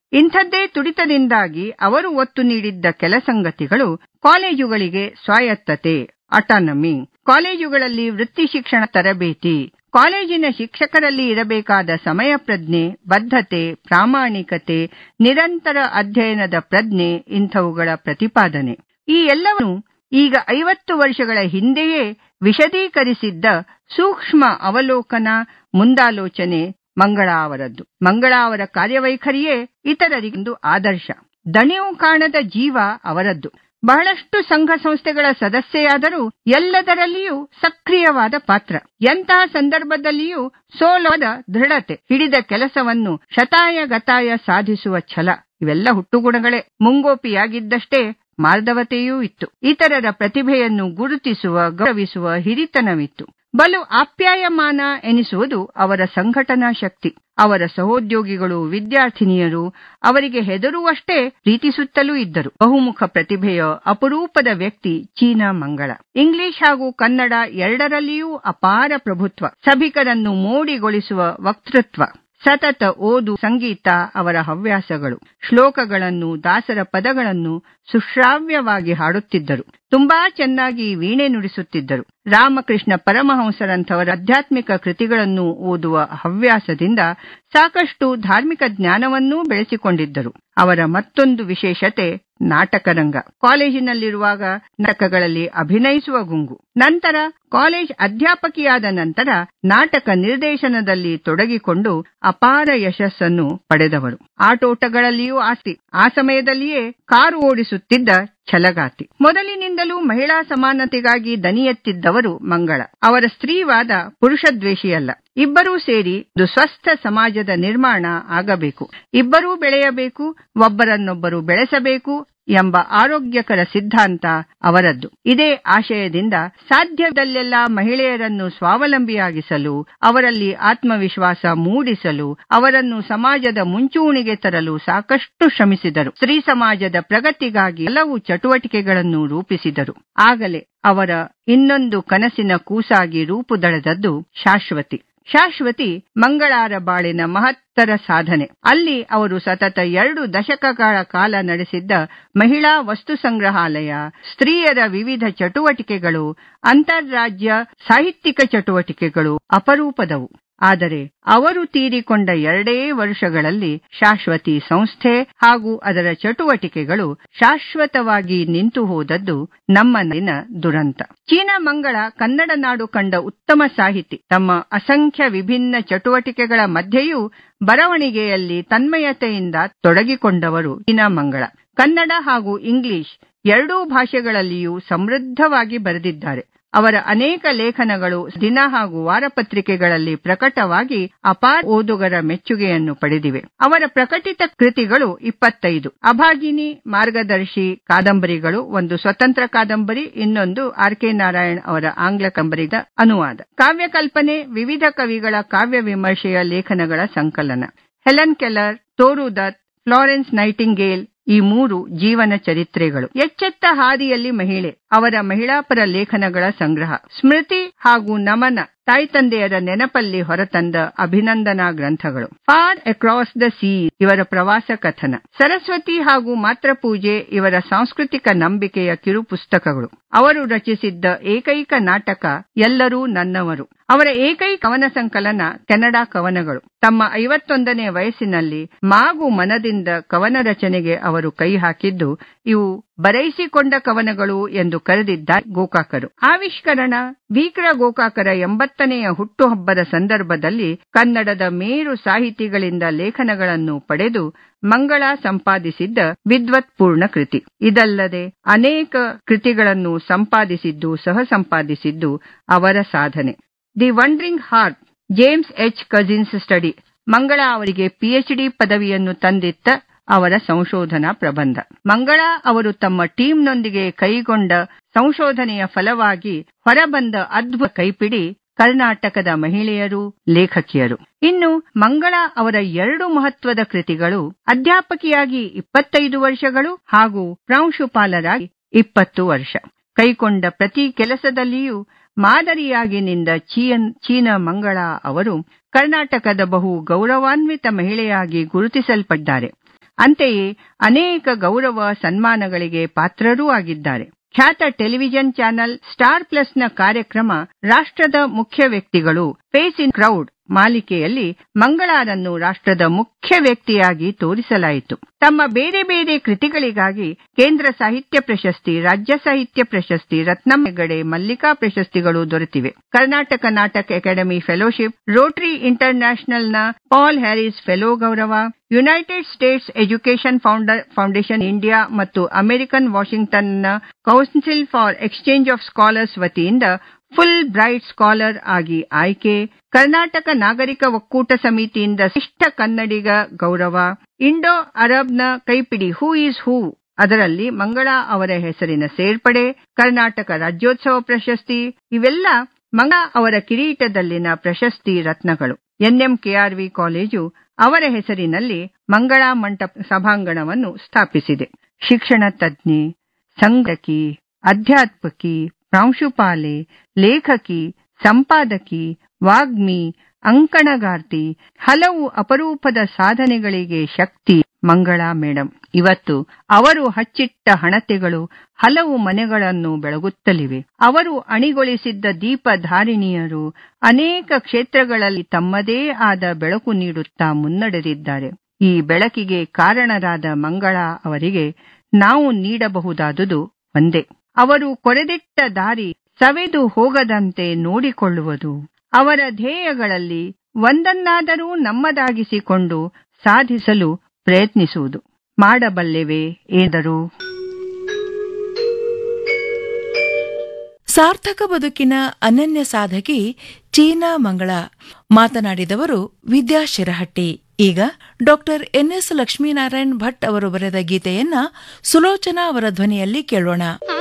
ಇಂಥದ್ದೇ ತುಡಿತದಿಂದಾಗಿ ಅವರು ಒತ್ತು ನೀಡಿದ್ದ ಕೆಲ ಸಂಗತಿಗಳು ಕಾಲೇಜುಗಳಿಗೆ ಸ್ವಾಯತ್ತತೆ ಅಟಾನಮಿ ಕಾಲೇಜುಗಳಲ್ಲಿ ವೃತ್ತಿ ಶಿಕ್ಷಣ ತರಬೇತಿ ಕಾಲೇಜಿನ ಶಿಕ್ಷಕರಲ್ಲಿ ಇರಬೇಕಾದ ಸಮಯ ಪ್ರಜ್ಞೆ ಬದ್ಧತೆ ಪ್ರಾಮಾಣಿಕತೆ ನಿರಂತರ ಅಧ್ಯಯನದ ಪ್ರಜ್ಞೆ ಇಂಥವುಗಳ ಪ್ರತಿಪಾದನೆ ಈ ಎಲ್ಲವನ್ನು ಈಗ ಐವತ್ತು ವರ್ಷಗಳ ಹಿಂದೆಯೇ ವಿಶದೀಕರಿಸಿದ್ದ ಸೂಕ್ಷ್ಮ ಅವಲೋಕನ ಮುಂದಾಲೋಚನೆ ಮಂಗಳ ಅವರದ್ದು ಮಂಗಳ ಅವರ ಕಾರ್ಯವೈಖರಿಯೇ ಇತರರಿಗೊಂದು ಆದರ್ಶ ದಣಿವು ಕಾಣದ ಜೀವ ಅವರದ್ದು ಬಹಳಷ್ಟು ಸಂಘ ಸಂಸ್ಥೆಗಳ ಸದಸ್ಯೆಯಾದರೂ ಎಲ್ಲದರಲ್ಲಿಯೂ ಸಕ್ರಿಯವಾದ ಪಾತ್ರ ಎಂತಹ ಸಂದರ್ಭದಲ್ಲಿಯೂ ಸೋಲದ ದೃಢತೆ ಹಿಡಿದ ಕೆಲಸವನ್ನು ಶತಾಯ ಗತಾಯ ಸಾಧಿಸುವ ಛಲ ಇವೆಲ್ಲ ಹುಟ್ಟುಗುಣಗಳೇ ಮುಂಗೋಪಿಯಾಗಿದ್ದಷ್ಟೇ ಮಾರ್ಧವತೆಯೂ ಇತ್ತು ಇತರರ ಪ್ರತಿಭೆಯನ್ನು ಗುರುತಿಸುವ ಗೌರವಿಸುವ ಹಿರಿತನವಿತ್ತು ಬಲು ಆಪ್ಯಾಯಮಾನ ಎನಿಸುವುದು ಅವರ ಸಂಘಟನಾ ಶಕ್ತಿ ಅವರ ಸಹೋದ್ಯೋಗಿಗಳು ವಿದ್ಯಾರ್ಥಿನಿಯರು ಅವರಿಗೆ ಹೆದರುವಷ್ಟೇ ಪ್ರೀತಿಸುತ್ತಲೂ ಇದ್ದರು ಬಹುಮುಖ ಪ್ರತಿಭೆಯ ಅಪರೂಪದ ವ್ಯಕ್ತಿ ಚೀನಾ ಮಂಗಳ ಇಂಗ್ಲಿಷ್ ಹಾಗೂ ಕನ್ನಡ ಎರಡರಲ್ಲಿಯೂ ಅಪಾರ ಪ್ರಭುತ್ವ ಸಭಿಕರನ್ನು ಮೋಡಿಗೊಳಿಸುವ ವಕ್ತೃತ್ವ ಸತತ ಓದು ಸಂಗೀತ ಅವರ ಹವ್ಯಾಸಗಳು ಶ್ಲೋಕಗಳನ್ನು ದಾಸರ ಪದಗಳನ್ನು ಸುಶ್ರಾವ್ಯವಾಗಿ ಹಾಡುತ್ತಿದ್ದರು ತುಂಬಾ ಚೆನ್ನಾಗಿ ವೀಣೆ ನುಡಿಸುತ್ತಿದ್ದರು ರಾಮಕೃಷ್ಣ ಪರಮಹಂಸರಂಥವರ ಆಧ್ಯಾತ್ಮಿಕ ಕೃತಿಗಳನ್ನು ಓದುವ ಹವ್ಯಾಸದಿಂದ ಸಾಕಷ್ಟು ಧಾರ್ಮಿಕ ಜ್ಞಾನವನ್ನೂ ಬೆಳೆಸಿಕೊಂಡಿದ್ದರು ಅವರ ಮತ್ತೊಂದು ವಿಶೇಷತೆ ನಾಟಕರಂಗ ಕಾಲೇಜಿನಲ್ಲಿರುವಾಗ ನಾಟಕಗಳಲ್ಲಿ ಅಭಿನಯಿಸುವ ಗುಂಗು ನಂತರ ಕಾಲೇಜ್ ಅಧ್ಯಾಪಕಿಯಾದ ನಂತರ ನಾಟಕ ನಿರ್ದೇಶನದಲ್ಲಿ ತೊಡಗಿಕೊಂಡು ಅಪಾರ ಯಶಸ್ಸನ್ನು ಪಡೆದವರು ಆಟೋಟಗಳಲ್ಲಿಯೂ ಆಸ್ತಿ ಆ ಸಮಯದಲ್ಲಿಯೇ ಕಾರು ಓಡಿಸುತ್ತಿದ್ದ ಛಲಗಾತಿ ಮೊದಲಿನಿಂದಲೂ ಮಹಿಳಾ ಸಮಾನತೆಗಾಗಿ ದನಿ ಎತ್ತಿದ್ದವರು ಮಂಗಳ ಅವರ ಸ್ತ್ರೀವಾದ ಪುರುಷದ್ವೇಷಿಯಲ್ಲ ಇಬ್ಬರೂ ಸೇರಿ ಒಂದು ಸ್ವಸ್ಥ ಸಮಾಜದ ನಿರ್ಮಾಣ ಆಗಬೇಕು ಇಬ್ಬರೂ ಬೆಳೆಯಬೇಕು ಒಬ್ಬರನ್ನೊಬ್ಬರು ಬೆಳೆಸಬೇಕು ಎಂಬ ಆರೋಗ್ಯಕರ ಸಿದ್ಧಾಂತ ಅವರದ್ದು ಇದೇ ಆಶಯದಿಂದ ಸಾಧ್ಯದಲ್ಲೆಲ್ಲ ಮಹಿಳೆಯರನ್ನು ಸ್ವಾವಲಂಬಿಯಾಗಿಸಲು ಅವರಲ್ಲಿ ಆತ್ಮವಿಶ್ವಾಸ ಮೂಡಿಸಲು ಅವರನ್ನು ಸಮಾಜದ ಮುಂಚೂಣಿಗೆ ತರಲು ಸಾಕಷ್ಟು ಶ್ರಮಿಸಿದರು ಸ್ತ್ರೀ ಸಮಾಜದ ಪ್ರಗತಿಗಾಗಿ ಹಲವು ಚಟುವಟಿಕೆಗಳನ್ನು ರೂಪಿಸಿದರು ಆಗಲೇ ಅವರ ಇನ್ನೊಂದು ಕನಸಿನ ಕೂಸಾಗಿ ರೂಪುದಳೆದದ್ದು ಶಾಶ್ವತಿ ಶಾಶ್ವತಿ ಮಂಗಳಾರ ಬಾಳಿನ ಮಹತ್ತರ ಸಾಧನೆ ಅಲ್ಲಿ ಅವರು ಸತತ ಎರಡು ದಶಕಗಳ ಕಾಲ ನಡೆಸಿದ್ದ ಮಹಿಳಾ ವಸ್ತು ಸಂಗ್ರಹಾಲಯ ಸ್ತ್ರೀಯರ ವಿವಿಧ ಚಟುವಟಿಕೆಗಳು ಅಂತಾರಾಜ್ಯ ಸಾಹಿತ್ಯಿಕ ಚಟುವಟಿಕೆಗಳು ಅಪರೂಪದವು ಆದರೆ ಅವರು ತೀರಿಕೊಂಡ ಎರಡೇ ವರ್ಷಗಳಲ್ಲಿ ಶಾಶ್ವತಿ ಸಂಸ್ಥೆ ಹಾಗೂ ಅದರ ಚಟುವಟಿಕೆಗಳು ಶಾಶ್ವತವಾಗಿ ನಿಂತು ಹೋದದ್ದು ನಮ್ಮಲ್ಲಿನ ದುರಂತ ಚೀನಾ ಮಂಗಳ ಕನ್ನಡ ನಾಡು ಕಂಡ ಉತ್ತಮ ಸಾಹಿತಿ ತಮ್ಮ ಅಸಂಖ್ಯ ವಿಭಿನ್ನ ಚಟುವಟಿಕೆಗಳ ಮಧ್ಯೆಯೂ ಬರವಣಿಗೆಯಲ್ಲಿ ತನ್ಮಯತೆಯಿಂದ ತೊಡಗಿಕೊಂಡವರು ಚೀನಾ ಮಂಗಳ ಕನ್ನಡ ಹಾಗೂ ಇಂಗ್ಲಿಷ್ ಎರಡೂ ಭಾಷೆಗಳಲ್ಲಿಯೂ ಸಮೃದ್ಧವಾಗಿ ಬರೆದಿದ್ದಾರೆ ಅವರ ಅನೇಕ ಲೇಖನಗಳು ದಿನ ಹಾಗೂ ವಾರಪತ್ರಿಕೆಗಳಲ್ಲಿ ಪ್ರಕಟವಾಗಿ ಅಪಾರ ಓದುಗರ ಮೆಚ್ಚುಗೆಯನ್ನು ಪಡೆದಿವೆ ಅವರ ಪ್ರಕಟಿತ ಕೃತಿಗಳು ಇಪ್ಪತ್ತೈದು ಅಭಾಗಿನಿ ಮಾರ್ಗದರ್ಶಿ ಕಾದಂಬರಿಗಳು ಒಂದು ಸ್ವತಂತ್ರ ಕಾದಂಬರಿ ಇನ್ನೊಂದು ಆರ್ ಕೆ ನಾರಾಯಣ್ ಅವರ ಆಂಗ್ಲ ಕಂಬರಿದ ಅನುವಾದ ಕಾವ್ಯಕಲ್ಪನೆ ವಿವಿಧ ಕವಿಗಳ ಕಾವ್ಯ ವಿಮರ್ಶೆಯ ಲೇಖನಗಳ ಸಂಕಲನ ಹೆಲನ್ ಕೆಲರ್ ತೋರು ದತ್ ಫ್ಲಾರೆನ್ಸ್ ನೈಟಿಂಗೇಲ್ ಈ ಮೂರು ಜೀವನ ಚರಿತ್ರೆಗಳು ಎಚ್ಚೆತ್ತ ಹಾದಿಯಲ್ಲಿ ಮಹಿಳೆ ಅವರ ಮಹಿಳಾಪರ ಲೇಖನಗಳ ಸಂಗ್ರಹ ಸ್ಮೃತಿ ಹಾಗೂ ನಮನ ತಾಯಿ ತಂದೆಯರ ನೆನಪಲ್ಲಿ ಹೊರತಂದ ಅಭಿನಂದನಾ ಗ್ರಂಥಗಳು ಫಾರ್ ಅಕ್ರಾಸ್ ದ ಸೀ ಇವರ ಪ್ರವಾಸ ಕಥನ ಸರಸ್ವತಿ ಹಾಗೂ ಮಾತೃಪೂಜೆ ಇವರ ಸಾಂಸ್ಕೃತಿಕ ನಂಬಿಕೆಯ ಕಿರು ಪುಸ್ತಕಗಳು ಅವರು ರಚಿಸಿದ್ದ ಏಕೈಕ ನಾಟಕ ಎಲ್ಲರೂ ನನ್ನವರು ಅವರ ಏಕೈಕ ಕವನ ಸಂಕಲನ ಕೆನಡಾ ಕವನಗಳು ತಮ್ಮ ಐವತ್ತೊಂದನೇ ವಯಸ್ಸಿನಲ್ಲಿ ಮಾಗು ಮನದಿಂದ ಕವನ ರಚನೆಗೆ ಅವರು ಕೈ ಹಾಕಿದ್ದು ಇವು ಬರೆಯಿಸಿಕೊಂಡ ಕವನಗಳು ಎಂದು ಕರೆದಿದ್ದ ಗೋಕಾಕರು ಆವಿಷ್ಕರಣ ಭೀಕರ ಗೋಕಾಕರ ಎಂಬತ್ತನೆಯ ಹುಟ್ಟುಹಬ್ಬದ ಸಂದರ್ಭದಲ್ಲಿ ಕನ್ನಡದ ಮೇರು ಸಾಹಿತಿಗಳಿಂದ ಲೇಖನಗಳನ್ನು ಪಡೆದು ಮಂಗಳ ಸಂಪಾದಿಸಿದ್ದ ವಿದ್ವತ್ಪೂರ್ಣ ಕೃತಿ ಇದಲ್ಲದೆ ಅನೇಕ ಕೃತಿಗಳನ್ನು ಸಂಪಾದಿಸಿದ್ದು ಸಹ ಸಂಪಾದಿಸಿದ್ದು ಅವರ ಸಾಧನೆ the wandering heart James H Cousins study Mangala ಅವರಿಗೆ ಪಿಎಚ್ಡಿ ಪದವಿಯನ್ನು ತಂದಿತ್ತ ಅವರ ಸಂಶೋಧನಾ ಪ್ರಬಂಧ ಮಂಗಳ ಅವರು ತಮ್ಮ ಟೀಮ್ನೊಂದಿಗೆ ಕೈಗೊಂಡ ಸಂಶೋಧನೆಯ ಫಲವಾಗಿ ಹೊರಬಂದ ಅದ್ಭುತ ಕೈಪಿಡಿ ಕರ್ನಾಟಕದ ಮಹಿಳೆಯರು ಲೇಖಕಿಯರು ಇನ್ನು ಮಂಗಳ ಅವರ ಎರಡು ಮಹತ್ವದ ಕೃತಿಗಳು ಅಧ್ಯಾಪಕಿಯಾಗಿ ಇಪ್ಪತ್ತೈದು ವರ್ಷಗಳು ಹಾಗೂ ಪ್ರಾಂಶುಪಾಲರಾಗಿ ಇಪ್ಪತ್ತು ವರ್ಷ ಕೈಕೊಂಡ ಪ್ರತಿ ಕೆಲಸದಲ್ಲಿಯೂ ಮಾದರಿಯಾಗಿ ನಿಂದ ಚೀನ್ ಚೀನಾ ಮಂಗಳ ಅವರು ಕರ್ನಾಟಕದ ಬಹು ಗೌರವಾನ್ವಿತ ಮಹಿಳೆಯಾಗಿ ಗುರುತಿಸಲ್ಪಟ್ಟಿದ್ದಾರೆ ಅಂತೆಯೇ ಅನೇಕ ಗೌರವ ಸನ್ಮಾನಗಳಿಗೆ ಪಾತ್ರರೂ ಆಗಿದ್ದಾರೆ ಖ್ಯಾತ ಟೆಲಿವಿಷನ್ ಚಾನೆಲ್ ಸ್ಟಾರ್ ಪ್ಲಸ್ನ ಕಾರ್ಯಕ್ರಮ ರಾಷ್ಟ್ರದ ಮುಖ್ಯ ವ್ಯಕ್ತಿಗಳು ಫೇಸ್ ಇನ್ ಕ್ರೌಡ್ ಮಾಲಿಕೆಯಲ್ಲಿ ಮಂಗಳಾರನ್ನು ರಾಷ್ಟ್ರದ ಮುಖ್ಯ ವ್ಯಕ್ತಿಯಾಗಿ ತೋರಿಸಲಾಯಿತು ತಮ್ಮ ಬೇರೆ ಬೇರೆ ಕೃತಿಗಳಿಗಾಗಿ ಕೇಂದ್ರ ಸಾಹಿತ್ಯ ಪ್ರಶಸ್ತಿ ರಾಜ್ಯ ಸಾಹಿತ್ಯ ಪ್ರಶಸ್ತಿ ರತ್ನಂ ಹೆಗಡೆ ಮಲ್ಲಿಕಾ ಪ್ರಶಸ್ತಿಗಳು ದೊರೆತಿವೆ ಕರ್ನಾಟಕ ನಾಟಕ ಅಕಾಡೆಮಿ ಫೆಲೋಶಿಪ್ ರೋಟರಿ ಇಂಟರ್ನ್ಯಾಷನಲ್ನ ಪಾಲ್ ಹ್ಯಾರಿಸ್ ಫೆಲೋ ಗೌರವ United States education foundation India ಮತ್ತು ಅಮೆರಿಕನ್ ವಾಷಿಂಗ್ಟನ್ನ council for exchange of scholars ವತಿಯಿಂದ ಫುಲ್ ಬ್ರೈಟ್ ಸ್ಕಾಲರ್ ಆಗಿ ಆಯ್ಕೆ ಕರ್ನಾಟಕ ನಾಗರಿಕ ಒಕ್ಕೂಟ ಸಮಿತಿಯಿಂದ ಶಿಷ್ಟ ಕನ್ನಡಿಗ ಗೌರವ ಇಂಡೋ ಅರಬ್ನ ಕೈಪಿಡಿ ಹೂ ಈಸ್ ಹೂ ಅದರಲ್ಲಿ ಮಂಗಳಾ ಅವರ ಹೆಸರಿನ ಸೇರ್ಪಡೆ ಕರ್ನಾಟಕ ರಾಜ್ಯೋತ್ಸವ ಪ್ರಶಸ್ತಿ ಇವೆಲ್ಲ ಮಂಗಳಾ ಅವರ ಕಿರೀಟದಲ್ಲಿನ ಪ್ರಶಸ್ತಿ ರತ್ನಗಳು ಎನ್ಎಂಕೆಆರ್ವಿ ಕಾಲೇಜು ಅವರ ಹೆಸರಿನಲ್ಲಿ ಮಂಗಳಾ ಮಂಟಪ ಸಭಾಂಗಣವನ್ನು ಸ್ಥಾಪಿಸಿದೆ ಶಿಕ್ಷಣ ತಜ್ಞೆ ಸಂಘಕಿ ಅಧ್ಯಾತ್ಮಕಿ ಪ್ರಾಂಶುಪಾಲೆ ಲೇಖಕಿ ಸಂಪಾದಕಿ ವಾಗ್ಮಿ ಅಂಕಣಗಾರ್ತಿ ಹಲವು ಅಪರೂಪದ ಸಾಧನೆಗಳಿಗೆ ಶಕ್ತಿ ಮಂಗಳಾ ಮೇಡಂ ಇವತ್ತು ಅವರು ಹಚ್ಚಿಟ್ಟ ಹಣತೆಗಳು ಹಲವು ಮನೆಗಳನ್ನು ಬೆಳಗುತ್ತಲಿವೆ ಅವರು ಅಣಿಗೊಳಿಸಿದ್ದ ದೀಪಧಾರಿಣಿಯರು ಅನೇಕ ಕ್ಷೇತ್ರಗಳಲ್ಲಿ ತಮ್ಮದೇ ಆದ ಬೆಳಕು ನೀಡುತ್ತಾ ಮುನ್ನಡೆದಿದ್ದಾರೆ ಈ ಬೆಳಕಿಗೆ ಕಾರಣರಾದ ಮಂಗಳಾ ಅವರಿಗೆ ನಾವು ನೀಡಬಹುದಾದುದು ಒಂದೇ ಅವರು ಕೊರೆದಿಟ್ಟ ದಾರಿ ಸವೆದು ಹೋಗದಂತೆ ನೋಡಿಕೊಳ್ಳುವುದು ಅವರ ಧ್ಯೇಯಗಳಲ್ಲಿ ಒಂದನ್ನಾದರೂ ನಮ್ಮದಾಗಿಸಿಕೊಂಡು ಸಾಧಿಸಲು ಪ್ರಯತ್ನಿಸುವುದು ಮಾಡಬಲ್ಲೆವೇ ಏದರು ಸಾರ್ಥಕ ಬದುಕಿನ ಅನನ್ಯ ಸಾಧಕಿ ಚೀನಾ ಮಂಗಳ ಮಾತನಾಡಿದವರು ವಿದ್ಯಾ ಶಿರಹಟ್ಟಿ ಈಗ ಡಾಕ್ಟರ್ ಎನ್ಎಸ್ ಲಕ್ಷ್ಮೀನಾರಾಯಣ್ ಭಟ್ ಅವರು ಬರೆದ ಗೀತೆಯನ್ನ ಸುಲೋಚನಾ ಅವರ ಧ್ವನಿಯಲ್ಲಿ ಕೇಳೋಣ